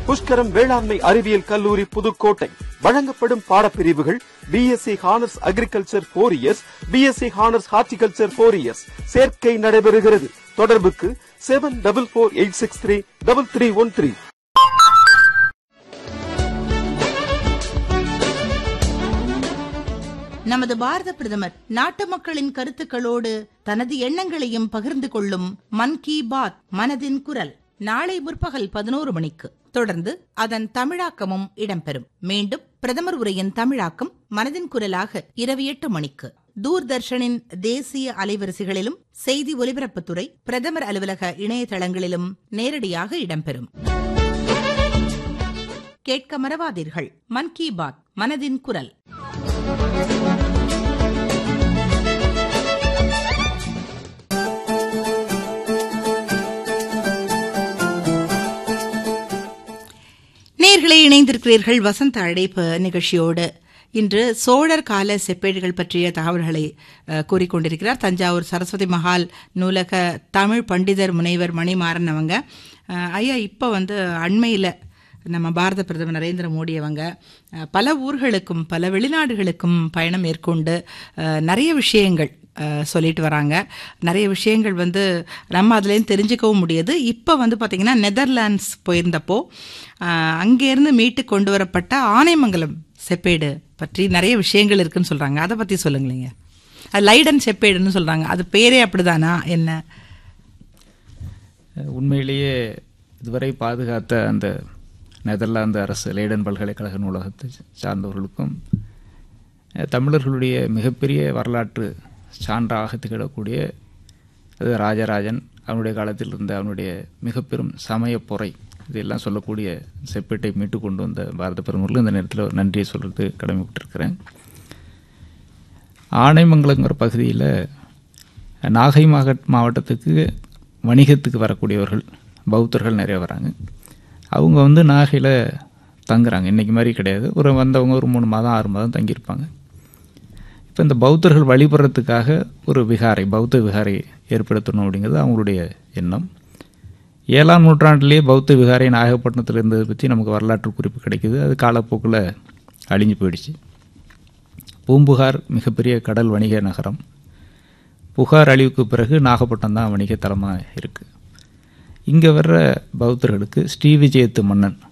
புஷ்கரம் வேளாண்மை அறிவியல் கல்லூரி புதுக்கோட்டை வழங்கப்படும் பாடப்பிரிவுகள் BSc honours agriculture four years BSc honours horticulture four years சேர்க்கை நடைபெறுகிறது தொடர்புக்கு seven double four eight six three double three one three நமது பாரத பிரதமர் நாட்டு மக்களின் கருத்துக்களோடு தனது எண்ணங்களையும் பகிர்ந்து கொள்ளும் மன் கி பாத் மனதின் குரல் நாளை முற்பகல் பதினோரு மணிக்கு தொடர்ந்து அதன் தமிழாக்கமும் இடம்பெறும் மீண்டும் பிரதமர் உரையின் தமிழாக்கம் மனதின் குரலாக இரவு எட்டு மணிக்கு தூர்தர்ஷனின் தேசிய அலைவரிசைகளிலும் செய்தி ஒலிபரப்புத்துறை பிரதமர் அலுவலக இணையதளங்களிலும் நேரடியாக இடம்பெறும் கேட்க மறவாதீர்கள் மன் கி பாத் மனதின் குரல் நேர்களை இணைந்திருக்கிறீர்கள் வசந்த அழைப்பு நிகழ்ச்சியோடு இன்று சோழர் கால செப்பேடுகள் பற்றிய தகவல்களை அஹ், கூறிக்கொண்டிருக்கிறார் தஞ்சாவூர் சரஸ்வதி மஹால் நூலக தமிழ் பண்டிதர் முனைவர் மணிமாறன் அவங்க அஹ், ஐயா இப்போ வந்து அண்மையில் நம்ம பாரத பிரதமர் நரேந்திர மோடி அவங்க அஹ், பல ஊர்களுக்கும் பல வெளிநாடுகளுக்கும் பயணம் மேற்கொண்டு அஹ், நிறைய விஷயங்கள் அஹ், சொல்லிட்டு வராங்க நிறைய விஷயங்கள் வந்து நம்ம அதுலேருந்து தெரிஞ்சுக்கவும் முடியுது இப்போ வந்து பார்த்திங்கன்னா நெதர்லாண்ட்ஸ் போயிருந்தப்போ அஹ், அங்கேருந்து மீட்டு கொண்டு வரப்பட்ட ஆனைமங்கலம் செப்பேடு பற்றி நிறைய விஷயங்கள் இருக்குன்னு சொல்கிறாங்க அதை பற்றி சொல்லுங்களேங்க அது லைடன் செப்பேடுன்னு சொல்கிறாங்க அது பேரே அப்படிதானா என்ன உண்மையிலேயே இதுவரை பாதுகாத்த அந்த நெதர்லாந்து அரசு லேடன் பல்கலைக்கழக நூலகத்தை சார்ந்தவர்களுக்கும் அஹ், தமிழர்களுடைய மிகப்பெரிய வரலாற்று சான்றாக திகழக்கூடிய அது ராஜராஜன் அவனுடைய காலத்தில் இருந்த அவனுடைய மிக பெரும் சமய பொறை இதெல்லாம் சொல்லக்கூடிய செப்பேட்டை மீட்டு கொண்டு வந்த பாரத பிரதமர்களும் இந்த நேரத்தில் ஒரு நன்றியை சொல்கிறது கடமைப்பட்டிருக்கிறேன் ஆனைமங்கலங்கிற பகுதியில் நாகை மாவட்ட மாவட்டத்துக்கு வணிகத்துக்கு வரக்கூடியவர்கள் பௌத்தர்கள் நிறைய வராங்க அவங்க வந்து நாகையில் தங்குறாங்க இன்றைக்கி மாதிரி கிடையாது ஒரு வந்தவங்க ஒரு மூணு மாதம் ஆறு மாதம் தங்கியிருப்பாங்க இப்போ இந்த பௌத்தர்கள் வழிபடுறதுக்காக ஒரு விகாரை பௌத்த விகாரை ஏற்படுத்தணும் அப்படிங்கிறது அவங்களுடைய எண்ணம் ஏழாம் நூற்றாண்டிலேயே பௌத்த விகாரை நாகப்பட்டினத்தில் இருந்ததை பற்றி நமக்கு வரலாற்று குறிப்பு கிடைக்குது அது காலப்போக்கில் அழிஞ்சு போயிடுச்சு பூம்புகார் மிகப்பெரிய கடல் வணிக நகரம் புகார் அழிவுக்கு பிறகு நாகப்பட்டினம் தான் வணிக தலமாக இருக்குது இங்கே வர்ற பௌத்தர்களுக்கு ஸ்ரீவிஜயத்து மன்னன்